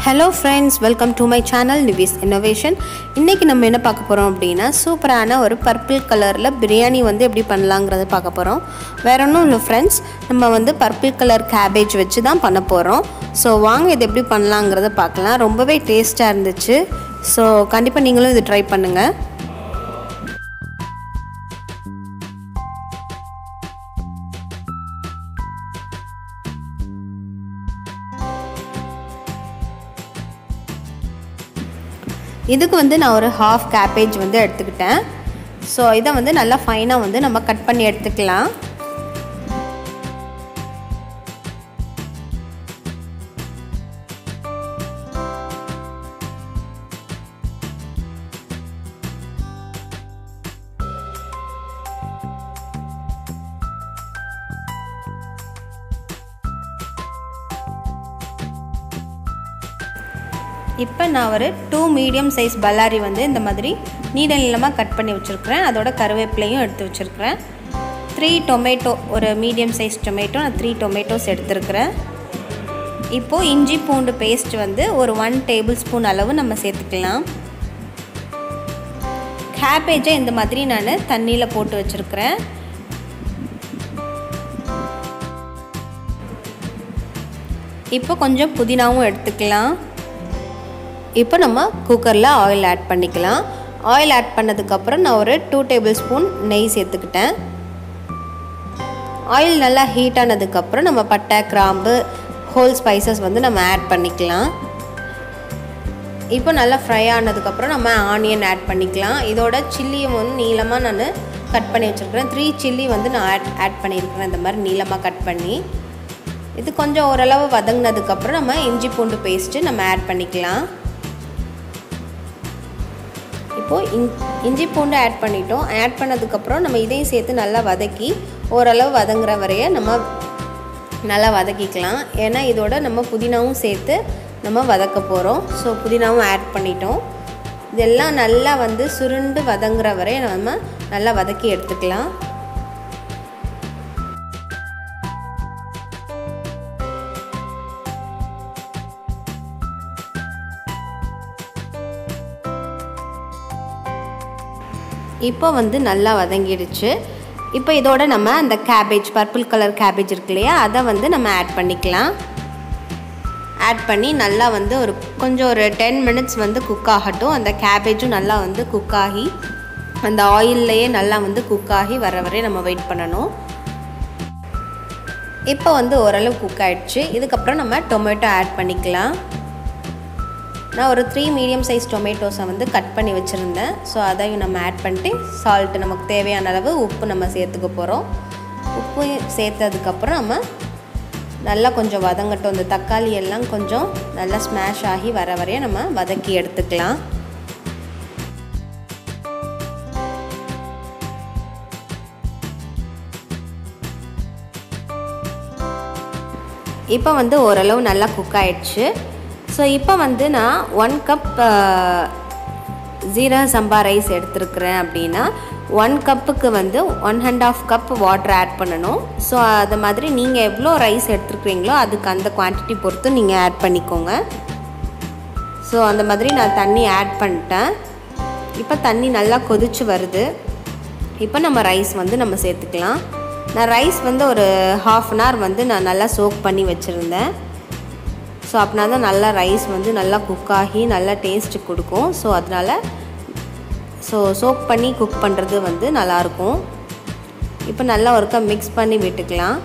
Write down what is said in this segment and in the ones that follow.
hello friends welcome to my channel Nivis innovation இன்றைக்கி நம்ம என்ன பார்க்க போகிறோம் அப்படின்னா சூப்பரான ஒரு பர்பிள் கலரில் பிரியாணி வந்து எப்படி பண்ணலாங்கிறத பார்க்க போகிறோம் வேற ஒன்றும் இல்லை ஃப்ரெண்ட்ஸ் நம்ம வந்து பர்பிள் கலர் கேபேஜ் வச்சு தான் பண்ண போகிறோம் ஸோ வாங்க இது எப்படி பண்ணலாங்கிறத பார்க்கலாம் ரொம்பவே டேஸ்ட்டாக இருந்துச்சு ஸோ கண்டிப்பாக நீங்களும் இது ட்ரை பண்ணுங்கள் இதுக்கு வந்து நான் ஒரு ஹாஃப் கேபேஜ் வந்து எடுத்துக்கிட்டேன் ஸோ இதை வந்து நல்லா ஃபைனாக வந்து நம்ம கட் பண்ணி எடுத்துக்கலாம் இப்போ நான் ஒரு டூ மீடியம் சைஸ் பல்லாரி வந்து இந்த மாதிரி நீள நீளமாக கட் பண்ணி வச்சுருக்கிறேன் அதோட கருவேப்பிலையும் எடுத்து வச்சுருக்கிறேன் த்ரீ டொமேட்டோ ஒரு மீடியம் சைஸ் டொமேட்டோ நான் த்ரீ டொமேட்டோஸ் எடுத்துருக்கிறேன் இப்போது இஞ்சி பூண்டு பேஸ்ட் வந்து ஒரு ஒன் டேபிள் ஸ்பூன் அளவு நம்ம சேர்த்துக்கலாம் கேபேஜை இந்த மாதிரி நான் தண்ணியில் போட்டு வச்சுருக்கிறேன் இப்போ கொஞ்சம் புதினாவும் எடுத்துக்கலாம் இப்போ நம்ம குக்கரில் ஆயில் ஆட் பண்ணிக்கலாம் ஆயில் ஆட் பண்ணதுக்கப்புறம் நான் ஒரு டூ டேபிள் ஸ்பூன் நெய் சேர்த்துக்கிட்டேன் ஆயில் நல்லா ஹீட் ஆனதுக்கப்புறம் நம்ம பட்டை கிராம்பு ஹோல் ஸ்பைசஸ் வந்து நம்ம ஆட் பண்ணிக்கலாம் இப்போ நல்லா ஃப்ரை ஆனதுக்கப்புறம் நம்ம ஆனியன் ஆட் பண்ணிக்கலாம் இதோட சில்லியை வந்து நீளமாக நான் கட் பண்ணி வச்சுருக்கிறேன் த்ரீ சில்லி வந்து நான் ஆட் ஆட் பண்ணியிருக்கிறேன் இந்த மாதிரி நீளமாக கட் பண்ணி இது கொஞ்சம் ஓரளவு வதங்கினதுக்கப்புறம் நம்ம இஞ்சி பூண்டு பேஸ்ட்டு நம்ம ஆட் பண்ணிக்கலாம் இப்போது இன் இஞ்சி பூண்டு ஆட் பண்ணிட்டோம் ஆட் பண்ணதுக்கப்புறம் நம்ம இதையும் சேர்த்து நல்லா வதக்கி ஓரளவு வதங்குற வரைய நம்ம நல்லா வதக்கிக்கலாம் ஏன்னா இதோட நம்ம புதினாவும் சேர்த்து நம்ம வதக்க போகிறோம் ஸோ புதினாவும் ஆட் பண்ணிட்டோம் இதெல்லாம் நல்லா வந்து சுருண்டு வதங்குற வரைய நம்ம நல்லா வதக்கி எடுத்துக்கலாம் இப்போ வந்து நல்லா வதங்கிடுச்சு இப்போ இதோட நம்ம அந்த கேபேஜ் பர்பிள் கலர் கேபேஜ் இருக்கு இல்லையா அதை வந்து நம்ம ஆட் பண்ணிக்கலாம் ஆட் பண்ணி நல்லா வந்து ஒரு கொஞ்சம் ஒரு டென் மினிட்ஸ் வந்து குக் ஆகட்டும் அந்த கேபேஜும் நல்லா வந்து குக் ஆகி அந்த ஆயில்லையே நல்லா வந்து குக் ஆகி வர வரைய நம்ம வெயிட் பண்ணணும் இப்போ வந்து ஓரளவு குக் ஆகிடுச்சு இதுக்கப்புறம் நம்ம டொமேட்டோ ஆட் பண்ணிக்கலாம் நான் ஒரு த்ரீ மீடியம் சைஸ் டொமேட்டோஸை வந்து கட் பண்ணி வச்சுருந்தேன் ஸோ அதையும் நம்ம ஆட் பண்ணிட்டு சால்ட்டு நமக்கு தேவையான அளவு உப்பு நம்ம சேர்த்துக்க போகிறோம் உப்பு சேர்த்ததுக்கப்புறம் நம்ம நல்லா கொஞ்சம் வதங்கட்டும் இந்த தக்காளி எல்லாம் கொஞ்சம் நல்லா ஸ்மாஷ் ஆகி வர வரைய நம்ம வதக்கி எடுத்துக்கலாம் இப்போ வந்து ஓரளவு நல்லா குக் ஆயிடுச்சு ஸோ இப்போ வந்து நான் ஒன் கப் ஜீரா சம்பா ரைஸ் எடுத்துருக்குறேன் அப்படின்னா ஒன் கப்புக்கு வந்து one and half cup water add பண்ணணும் ஸோ அது மாதிரி நீங்கள் எவ்வளோ ரைஸ் எடுத்துருக்குறீங்களோ அதுக்கு அந்த குவான்டிட்டி பொறுத்து நீங்கள் ஆட் பண்ணிக்கோங்க ஸோ அந்த மாதிரி நான் தண்ணி ஆட் பண்ணிட்டேன் இப்போ தண்ணி நல்லா கொதிச்சு வருது இப்போ நம்ம ரைஸ் வந்து நம்ம சேர்த்துக்கலாம் நான் ரைஸ் வந்து ஒரு ஹாஃப் அன் ஹவர் வந்து நான் நல்லா சோக் பண்ணி வச்சுருந்தேன் ஸோ அப்படின்னா தான் நல்லா ரைஸ் வந்து நல்லா குக் ஆகி நல்லா டேஸ்ட்டு கொடுக்கும் ஸோ அதனால் ஸோ சோக் பண்ணி குக் பண்ணுறது வந்து நல்லாயிருக்கும் இப்போ நல்லா ஒருக்கா மிக்ஸ் பண்ணி விட்டுக்கலாம்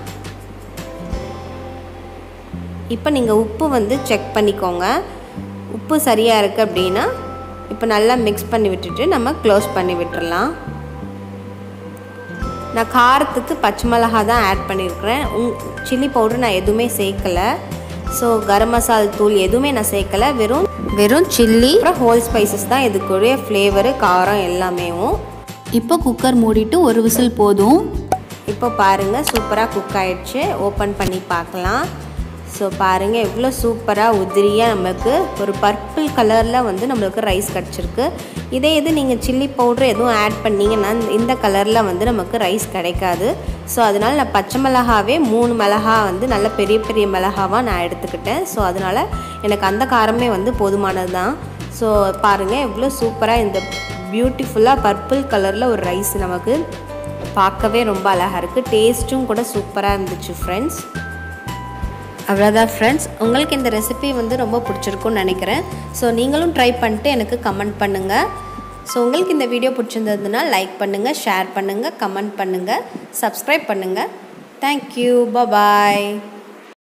இப்போ நீங்கள் உப்பு வந்து செக் பண்ணிக்கோங்க உப்பு சரியாக இருக்குது அப்படின்னா இப்போ நல்லா மிக்ஸ் பண்ணி விட்டுட்டு நம்ம க்ளோஸ் பண்ணி விட்டுறலாம் நான் காரத்துக்கு பச்சை மிளகா தான் ஆட் பண்ணியிருக்கிறேன் உங் சில்லி பவுடர் நான் எதுவுமே சேர்க்கலை ஸோ கரம் மசால் தூள் எதுவுமே நான் சேர்க்கலை வெறும் வெறும் சில்லி அப்புறம் ஹோல் ஸ்பைசஸ் தான் இதுக்குரிய ஃப்ளேவரு காரம் எல்லாமேவும் இப்போ குக்கர் மூடிட்டு ஒரு விசில் போதும் இப்போ பாருங்கள் சூப்பராக குக் ஆயிடுச்சு ஓப்பன் பண்ணி பார்க்கலாம் ஸோ பாருங்கள் எவ்வளோ சூப்பராக உதிரியாக நம்மளுக்கு ஒரு பர்பிள் கலரில் வந்து நம்மளுக்கு ரைஸ் கிடச்சிருக்கு இதே இது நீங்கள் சில்லி பவுட்ரு எதுவும் ஆட் பண்ணிங்கன்னா இந்த கலரில் வந்து நமக்கு ரைஸ் கிடைக்காது ஸோ அதனால் நான் பச்சை மிளகாவே மூணு மிளகா வந்து நல்ல பெரிய பெரிய மிளகாவாக நான் எடுத்துக்கிட்டேன் ஸோ அதனால் எனக்கு அந்த காரமே வந்து போதுமானது தான் ஸோ பாருங்கள் எவ்வளோ சூப்பராக இந்த பியூட்டிஃபுல்லாக பர்பிள் கலரில் ஒரு ரைஸ் நமக்கு பார்க்கவே ரொம்ப அழகாக இருக்குது டேஸ்ட்டும் கூட சூப்பராக இருந்துச்சு ஃப்ரெண்ட்ஸ் அவ்வளோதான் ஃப்ரெண்ட்ஸ் உங்களுக்கு இந்த ரெசிபி வந்து ரொம்ப பிடிச்சிருக்குன்னு நினைக்கிறேன் ஸோ நீங்களும் ட்ரை பண்ணிட்டு எனக்கு கமெண்ட் பண்ணுங்கள் ஸோ உங்களுக்கு இந்த வீடியோ பிடிச்சிருந்ததுன்னா லைக் பண்ணுங்கள் ஷேர் பண்ணுங்கள் கமெண்ட் பண்ணுங்கள் சப்ஸ்கிரைப் பண்ணுங்கள் தேங்க்யூ பாய்